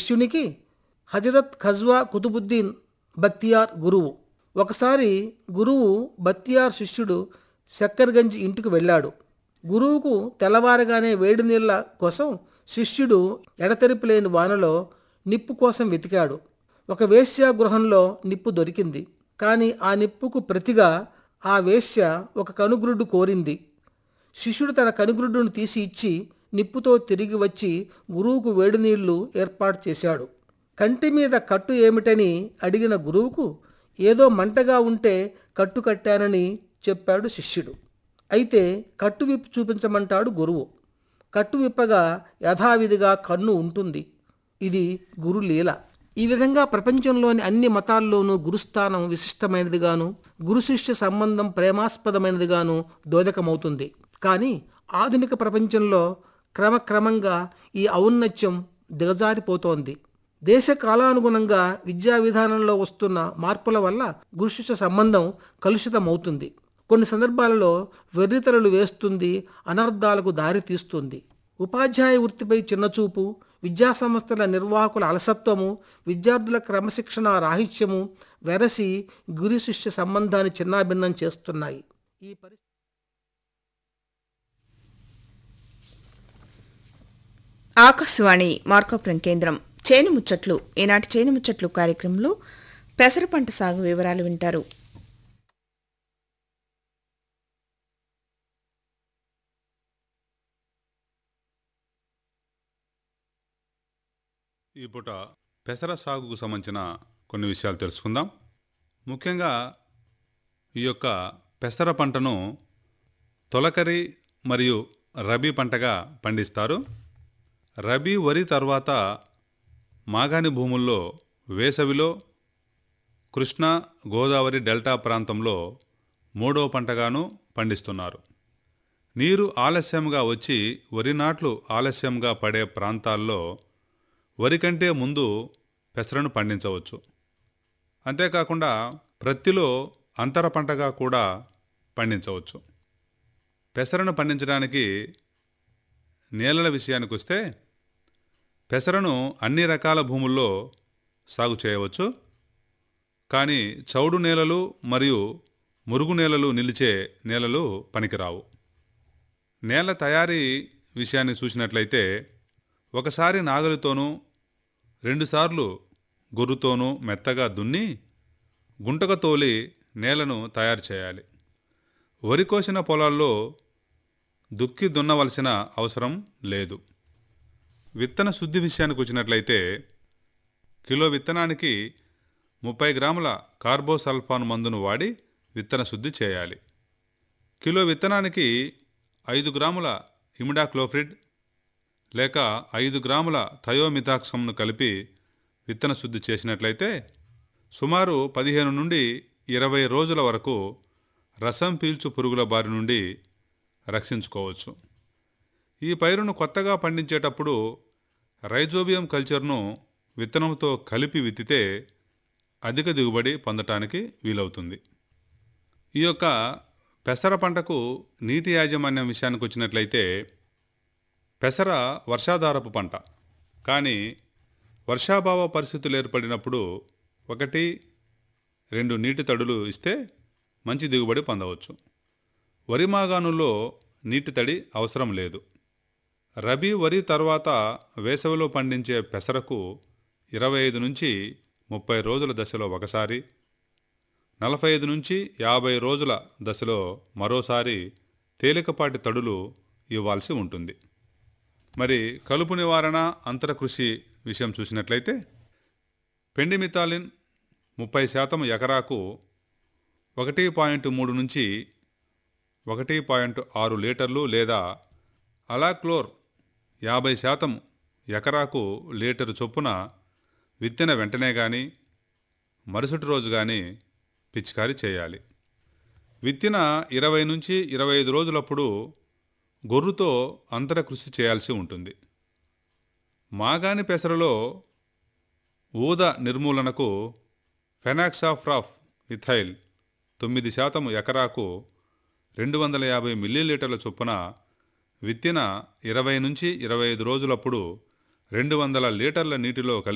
శిష్యునికి హజరత్ ఖజ్వా కుతుబుద్దీన్ బక్తియార్ గురువు ఒకసారి గురువు బక్తియార్ శిష్యుడు శక్కర్గంజ్ ఇంటికి వెళ్ళాడు గురువుకు తెల్లవారగానే వేడి నీళ్ళ కోసం శిష్యుడు ఎడతెరిపి లేని వానలో నిప్పు కోసం వెతికాడు ఒక వేశ్య గృహంలో నిప్పు దొరికింది కానీ ఆ నిప్పుకు ప్రతిగా ఆ వేశ్య ఒక కనుగ్రుడ్డు కోరింది శిష్యుడు తన కనుగ్రుడ్డును తీసి ఇచ్చి నిప్పుతో తిరిగి వచ్చి గురువుకు వేడి నీళ్లు ఏర్పాటు చేశాడు కంటి మీద కట్టు ఏమిటని అడిగిన గురువుకు ఏదో మంటగా ఉంటే కట్టు కట్టానని చెప్పాడు శిష్యుడు అయితే కట్టు విప్పి చూపించమంటాడు గురువు కట్టు విప్పగా యథావిధిగా కన్ను ఉంటుంది ఇది గురు లీల ఈ విధంగా ప్రపంచంలోని అన్ని మతాల్లోనూ గురుస్థానం విశిష్టమైనదిగాను గురు శిష్య సంబంధం ప్రేమాస్పదమైనదిగాను దోదకమవుతుంది కానీ ఆధునిక ప్రపంచంలో క్రమక్రమంగా ఈ ఔన్నత్యం దిగజారిపోతోంది దేశ కాలానుగుణంగా విద్యా విధానంలో వస్తున్న మార్పుల వల్ల గురు శిష్య సంబంధం కలుషితమవుతుంది కొన్ని సందర్భాలలో వెర్రితలలు వేస్తుంది అనర్థాలకు దారి తీస్తుంది ఉపాధ్యాయ వృత్తిపై చిన్నచూపు విద్యా సంస్థల నిర్వాహకుల అలసత్వము విద్యార్థుల క్రమశిక్షణ రాహిత్యము వెరసి గురు శిష్య సంబంధాన్ని చిన్నాభిన్నం చేస్తున్నాయి ఈ పరి ఆకాశవాణి మార్కాపురం కేంద్రం చేను ముచ్చట్లు ఈనాటి చేను ముచ్చట్లు కార్యక్రమంలో పెసర పంట సాగు వివరాలు వింటారు ఈ పూట పెసర సాగుకు సంబంధించిన కొన్ని విషయాలు తెలుసుకుందాం ముఖ్యంగా ఈ యొక్క పెసర పంటను తొలకరి మరియు రబీ పంటగా పండిస్తారు రబీ వరి తర్వాత మాగాణి భూముల్లో వేసవిలో కృష్ణా గోదావరి డెల్టా ప్రాంతంలో మూడో పంటగాను పండిస్తున్నారు నీరు ఆలస్యంగా వచ్చి వరి నాట్లు ఆలస్యంగా పడే ప్రాంతాల్లో వరి కంటే ముందు పెసరను పండించవచ్చు అంతేకాకుండా ప్రత్తిలో అంతర పంటగా కూడా పండించవచ్చు పెసరను పండించడానికి నేలల విషయానికి వస్తే పెసరను అన్ని రకాల భూముల్లో సాగు చేయవచ్చు కానీ చౌడు నేలలు మరియు మురుగు నేలలు నిలిచే నేలలు పనికిరావు నేల తయారీ విషయాన్ని చూసినట్లయితే ఒకసారి నాగలితోనూ రెండుసార్లు గొర్రుతోనూ మెత్తగా దున్ని గుంటక తోలి నేలను తయారు చేయాలి వరి కోసిన పొలాల్లో దుక్కి దున్నవలసిన అవసరం లేదు విత్తన శుద్ధి విషయానికి వచ్చినట్లయితే కిలో విత్తనానికి ముప్పై గ్రాముల కార్బోసల్ఫాన్ మందును వాడి విత్తన శుద్ధి చేయాలి కిలో విత్తనానికి ఐదు గ్రాముల ఇమిడాక్లోఫ్రిడ్ లేక ఐదు గ్రాముల థయోమిథాక్సంను కలిపి విత్తన శుద్ధి చేసినట్లయితే సుమారు పదిహేను నుండి ఇరవై రోజుల వరకు రసం పీల్చు పురుగుల బారి నుండి రక్షించుకోవచ్చు ఈ పైరును కొత్తగా పండించేటప్పుడు రైజోబియం కల్చర్ను విత్తనంతో కలిపి విత్తితే అధిక దిగుబడి పొందటానికి వీలవుతుంది ఈ యొక్క పెసర పంటకు నీటి యాజమాన్యం విషయానికి వచ్చినట్లయితే పెసర వర్షాధారపు పంట కానీ వర్షాభావ పరిస్థితులు ఏర్పడినప్పుడు ఒకటి రెండు నీటి తడులు ఇస్తే మంచి దిగుబడి పొందవచ్చు వరి మాగాణుల్లో నీటి తడి అవసరం లేదు రబీ వరి తర్వాత వేసవిలో పండించే పెసరకు ఇరవై ఐదు నుంచి ముప్పై రోజుల దశలో ఒకసారి నలభై ఐదు నుంచి యాభై రోజుల దశలో మరోసారి తేలికపాటి తడులు ఇవ్వాల్సి ఉంటుంది మరి కలుపు నివారణ అంతర కృషి విషయం చూసినట్లయితే పెండిమితాలిన్ ముప్పై శాతం ఎకరాకు ఒకటి పాయింట్ మూడు నుంచి ఒకటి పాయింట్ ఆరు లీటర్లు లేదా అలాక్లోర్ యాభై శాతం ఎకరాకు లీటరు చొప్పున విత్తిన వెంటనే కానీ మరుసటి రోజు కానీ పిచికారీ చేయాలి విత్తిన ఇరవై నుంచి ఇరవై ఐదు రోజులప్పుడు గొర్రుతో అంతర కృషి చేయాల్సి ఉంటుంది మాగాని పెసరలో ఊద నిర్మూలనకు ఫెనాక్సాఫ్రాఫ్ ఇథైల్ తొమ్మిది శాతం ఎకరాకు రెండు వందల యాభై మిల్లీలీటర్ల చొప్పున విత్తిన ఇరవై నుంచి ఇరవై ఐదు రోజులప్పుడు రెండు వందల లీటర్ల నీటిలో కలిపి